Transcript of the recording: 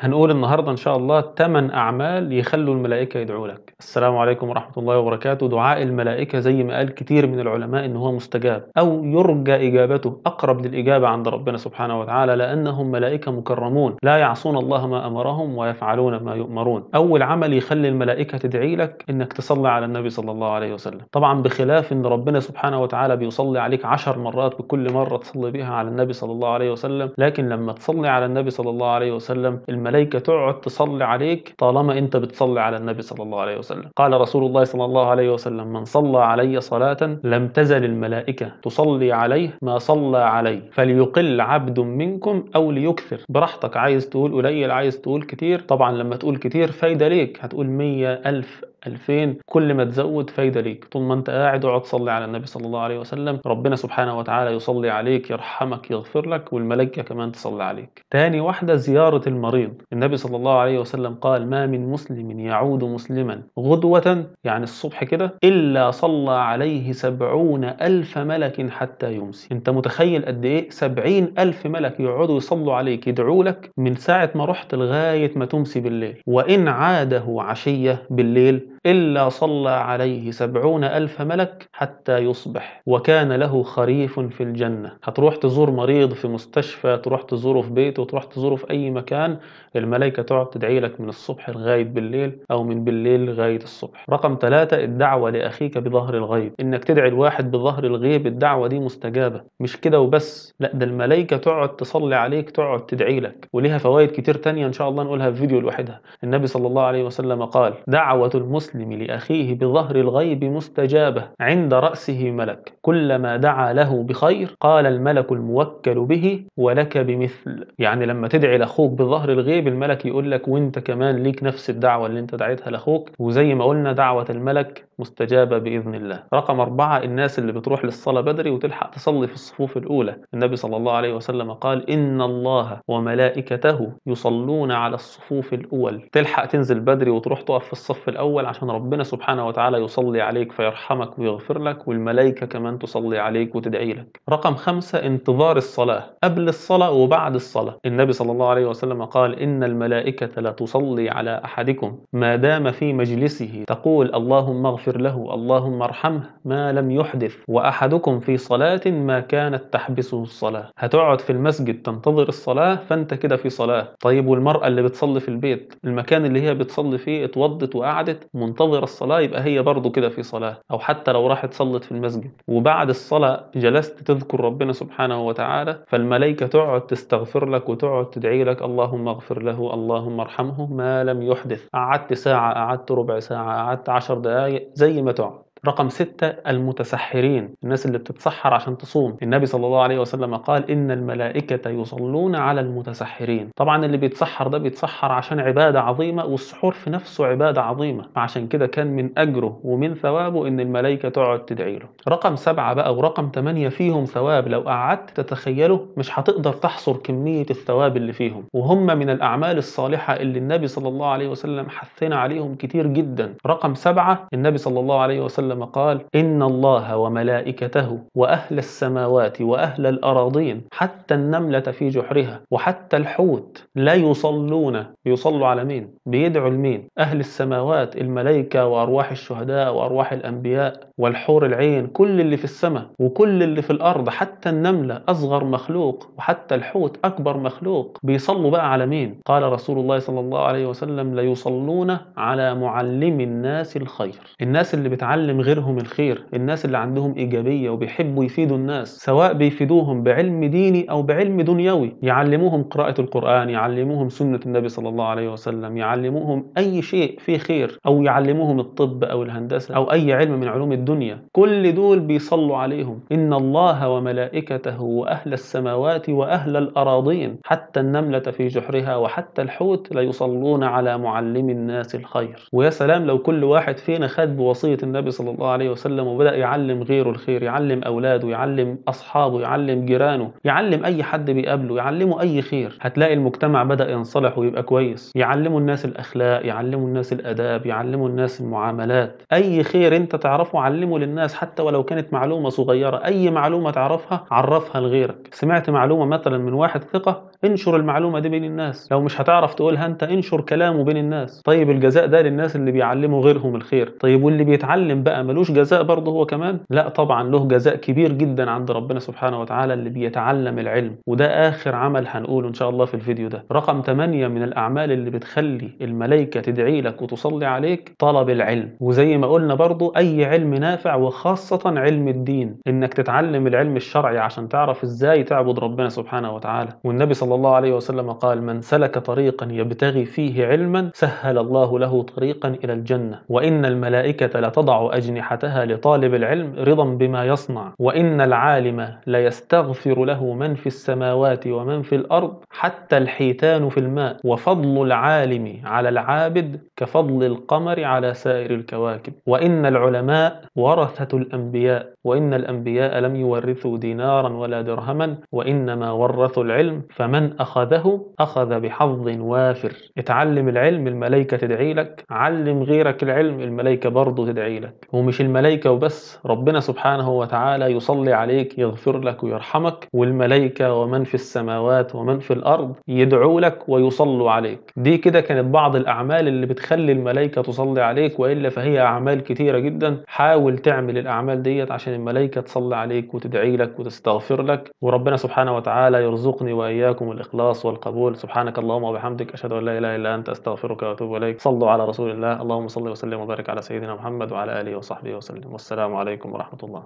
هنقول النهاردة إن شاء الله 8 أعمال يخلوا الملائكة يدعوا لك السلام عليكم ورحمة الله وبركاته دعاء الملائكة زي ما قال كتير من العلماء إن هو مستجاب أو يرجى إجابته أقرب للإجابة عند ربنا سبحانه وتعالى لأنهم ملائكة مكرمون لا يعصون الله ما أمرهم ويفعلون ما يؤمرون أول عمل يخلي الملائكة تدعي لك إنك تصلي على النبي صلى الله عليه وسلم طبعا بخلاف إن ربنا سبحانه وتعالى بيصلي عليك عشر مرات بكل مرة تصلي بها على النبي صلى الله عليه وسلم لكن لما تصلي على النبي صلى الله عليه وسلم الملائكة تقعد تصلي عليك طالما أنت بتصلي على النبي صلى الله عليه وسلم قال رسول الله صلى الله عليه وسلم من صلى علي صلاة لم تزل الملائكة تصلي عليه ما صلى عليه فليقل عبد منكم أو ليكثر براحتك عايز تقول قليل عايز تقول كتير طبعا لما تقول كتير فايدة ليك هتقول مية ألف 2000 كل ما تزود فايدة ليك طول ما انت قاعد اقعد صلي على النبي صلى الله عليه وسلم ربنا سبحانه وتعالى يصلي عليك يرحمك يغفر لك والملائكة كمان تصلي عليك تاني واحدة زيارة المريض النبي صلى الله عليه وسلم قال ما من مسلم يعود مسلما غدوة يعني الصبح كده إلا صلى عليه سبعون ألف ملك حتى يمسي انت متخيل قد ايه سبعين ألف ملك يقعدوا يصلوا عليك يدعوا لك من ساعة ما رحت لغاية ما تمسي بالليل وإن عاده عشية بالليل إلا صلى عليه سبعون ألف ملك حتى يصبح وكان له خريف في الجنة هتروح تزور مريض في مستشفى تروح تزوره في بيته تروح تزوره في أي مكان الملائكة تقعد تدعي لك من الصبح لغاية بالليل أو من بالليل لغاية الصبح رقم ثلاثة الدعوة لأخيك بظهر الغيب إنك تدعي الواحد بظهر الغيب الدعوة دي مستجابة مش كده وبس لا ده الملائكة تقعد تصلي عليك تقعد تدعي لك وليها فوائد كتير تانية إن شاء الله نقولها في فيديو لوحدها النبي صلى الله عليه وسلم قال دعوة المسلم لأخيه بظهر الغيب مستجابة عند رأسه ملك كلما دعا له بخير قال الملك الموكل به ولك بمثل يعني لما تدعي لأخوك بظهر الغيب الملك يقول لك وانت كمان ليك نفس الدعوة اللي انت دعيتها لأخوك وزي ما قلنا دعوة الملك مستجابة بإذن الله رقم أربعة الناس اللي بتروح للصلاة بدري وتلحق تصلي في الصفوف الأولى النبي صلى الله عليه وسلم قال إن الله وملائكته يصلون على الصفوف الأول تلحق تنزل بدري وتروح تقف في الصف الأول عشان ربنا سبحانه وتعالى يصلي عليك فيرحمك ويغفر لك والملائكة كمان تصلي عليك وتدعي لك رقم خمسة انتظار الصلاة قبل الصلاة وبعد الصلاة النبي صلى الله عليه وسلم قال إن الملائكة لا تصلي على أحدكم ما دام في مجلسه تقول اللهم اغفر له اللهم ارحمه ما لم يحدث وأحدكم في صلاة ما كانت تحبسه الصلاة هتقعد في المسجد تنتظر الصلاة فأنت كده في صلاة طيب والمرأة اللي بتصلي في البيت المكان اللي هي بتصلي فيه اتوضت وقعدت منتظرة الصلاة يبقى هي برضه كده في صلاة أو حتى لو راحت صلت في المسجد وبعد الصلاة جلست تذكر ربنا سبحانه وتعالى فالملائكة تقعد تستغفر لك وتقعد تدعي لك اللهم اغفر له اللهم ارحمه ما لم يحدث قعدت ساعة قعدت ربع ساعة قعدت عشر دقايق زي ما تقعد رقم ستة المتسحرين الناس اللي بتتسحر عشان تصوم النبي صلى الله عليه وسلم قال إن الملائكة يصلون على المتسحرين طبعا اللي بيتسحر ده بيتسحر عشان عبادة عظيمة والسحور في نفسه عبادة عظيمة عشان كده كان من أجره ومن ثوابه إن الملائكة تقعد تدعي له رقم سبعة بقى ورقم ثمانية فيهم ثواب لو قعدت تتخيله مش هتقدر تحصر كمية الثواب اللي فيهم وهم من الأعمال الصالحة اللي النبي صلى الله عليه وسلم حثنا عليهم كتير جدا رقم سبعة النبي صلى الله عليه وسلم وسلم قال إن الله وملائكته وأهل السماوات وأهل الأراضين حتى النملة في جحرها وحتى الحوت لا يصلون بيصلوا على مين بيدعوا لمين أهل السماوات الملائكة وأرواح الشهداء وأرواح الأنبياء والحور العين كل اللي في السماء وكل اللي في الأرض حتى النملة أصغر مخلوق وحتى الحوت أكبر مخلوق بيصلوا بقى على مين قال رسول الله صلى الله عليه وسلم ليصلون على معلم الناس الخير الناس اللي بتعلم غيرهم الخير الناس اللي عندهم إيجابية وبيحبوا يفيدوا الناس سواء بيفيدوهم بعلم ديني أو بعلم دنيوي يعلموهم قراءة القرآن يعلموهم سنة النبي صلى الله عليه وسلم يعلموهم أي شيء فيه خير أو يعلموهم الطب أو الهندسة أو أي علم من علوم الدنيا كل دول بيصلوا عليهم إن الله وملائكته وأهل السماوات وأهل الأراضين حتى النملة في جحرها وحتى الحوت ليصلون على معلم الناس الخير ويا سلام لو كل واحد فينا خد بوصية النبي صلى الله عليه وسلم وبدأ يعلم غيره الخير يعلم أولاده يعلم أصحابه يعلم جيرانه يعلم أي حد بيقابله يعلمه أي خير هتلاقي المجتمع بدأ ينصلح ويبقى كويس يعلموا الناس الأخلاق يعلموا الناس الأداب يعلموا الناس المعاملات أي خير أنت تعرفه علمه للناس حتى ولو كانت معلومة صغيرة أي معلومة تعرفها عرفها لغيرك سمعت معلومة مثلا من واحد ثقة انشر المعلومة دي بين الناس لو مش هتعرف تقولها انت انشر كلامه بين الناس طيب الجزاء ده للناس اللي بيعلموا غيرهم الخير طيب واللي بيتعلم بقى ملوش جزاء برضه هو كمان لا طبعا له جزاء كبير جدا عند ربنا سبحانه وتعالى اللي بيتعلم العلم وده اخر عمل هنقوله ان شاء الله في الفيديو ده رقم 8 من الاعمال اللي بتخلي الملائكة تدعي لك وتصلي عليك طلب العلم وزي ما قلنا برضه اي علم نافع وخاصة علم الدين انك تتعلم العلم الشرعي عشان تعرف ازاي تعبد ربنا سبحانه وتعالى والنبي صلى الله عليه وسلم قال من سلك طريقا يبتغي فيه علما سهل الله له طريقا الى الجنة وان الملائكة لتضع اجنحتها لطالب العلم رضا بما يصنع وان العالم ليستغفر له من في السماوات ومن في الارض حتى الحيتان في الماء وفضل العالم على العابد كفضل القمر على سائر الكواكب وان العلماء ورثة الانبياء وان الانبياء لم يورثوا دينارا ولا درهما وانما ورثوا العلم فمن اخذه اخذ بحظ وافر اتعلم العلم الملائكة تدعي لك علم غيرك العلم الملائكة برضه تدعي لك ومش الملائكة وبس ربنا سبحانه وتعالى يصلي عليك يغفر لك ويرحمك والملائكة ومن في السماوات ومن في الأرض يدعوا لك ويصلوا عليك دي كده كانت بعض الأعمال اللي بتخلي الملائكة تصلي عليك وإلا فهي أعمال كتيرة جدا حاول تعمل الأعمال ديت عشان الملائكة تصلي عليك وتدعي لك وتستغفر لك وربنا سبحانه وتعالى يرزقني وإياكم الإخلاص والقبول سبحانك اللهم وبحمدك أشهد أن لا إله إلا أنت أستغفرك وأتوب إليك صلوا على رسول الله اللهم صل وسلم وبارك على سيدنا محمد وعلى آله وصحبه وسلم والسلام عليكم ورحمة الله